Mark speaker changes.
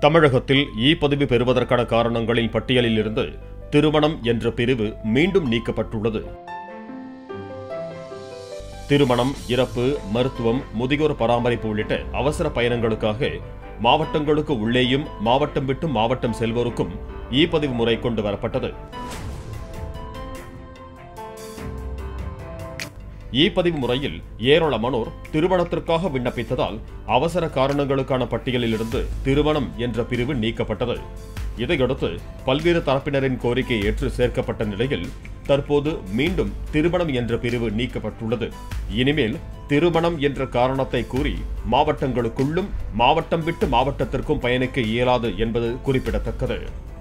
Speaker 1: தமிழகத்தில் இ பதிவு பெறுவதற்கான காரணங்களின் பட்டியலில் இருந்து திருமணம் என்ற பிரிவு மீண்டும் நீக்கப்பட்டுள்ளது திருமணம் இறப்பு மருத்துவம் முதியோர் பராமரிப்பு உள்ளிட்ட அவசர பயணங்களுக்காக மாவட்டங்களுக்கு உள்ளேயும் மாவட்டம் விட்டு மாவட்டம் செல்வோருக்கும் இ பதிவு முறை கொண்டு வரப்பட்டது இ பதிவு முறையில் ஏராளமானோர் திருமணத்திற்காக விண்ணப்பித்ததால் அவசர காரணங்களுக்கான பட்டியலிலிருந்து திருமணம் என்ற பிரிவு நீக்கப்பட்டது இதையடுத்து பல்வேறு தரப்பினரின் கோரிக்கை ஏற்று சேர்க்கப்பட்ட நிலையில் தற்போது மீண்டும் திருமணம் என்ற பிரிவு நீக்கப்பட்டுள்ளது இனிமேல் திருமணம் என்ற காரணத்தை கூறி மாவட்டங்களுக்குள்ளும் மாவட்டம் விட்டு மாவட்டத்திற்கும் பயணிக்க இயலாது என்பது குறிப்பிடத்தக்கது